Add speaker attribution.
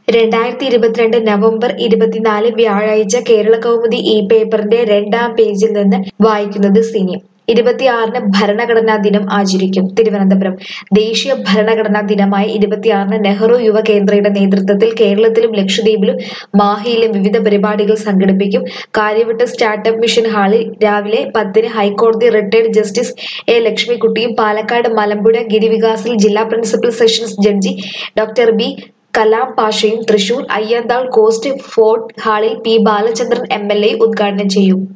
Speaker 1: രണ്ടായിരത്തി ഇരുപത്തിരണ്ട് നവംബർ ഇരുപത്തിനാല് വ്യാഴാഴ്ച കേരള കൗമുദി ഈ പേപ്പറിന്റെ രണ്ടാം പേജിൽ നിന്ന് വായിക്കുന്നത് സിനി ഇരുപത്തിയാറിന് ഭരണഘടനാ ദിനം ആചരിക്കും തിരുവനന്തപുരം ദേശീയ ഭരണഘടനാ ദിനമായ ഇരുപത്തിയാറിന് നെഹ്റു യുവ കേന്ദ്രയുടെ നേതൃത്വത്തിൽ കേരളത്തിലും ലക്ഷദ്വീപിലും മാഹിയിലും വിവിധ പരിപാടികൾ സംഘടിപ്പിക്കും കാര്യവട്ടം സ്റ്റാർട്ടപ്പ് മിഷൻ ഹാളിൽ രാവിലെ പത്തിന് ഹൈക്കോടതി റിട്ടയർഡ് ജസ്റ്റിസ് എ ലക്ഷ്മിക്കുട്ടിയും പാലക്കാട് മലമ്പുഴ ഗിരിവികാസിൽ ജില്ലാ principal sessions judge doctor B Kalam പാഷയും തൃശൂർ അയ്യന്താൾ കോസ്റ്റ് ഫോർട്ട് ഹാളിൽ P Balachandran M L A ഉദ്ഘാടനം ചെയ്യും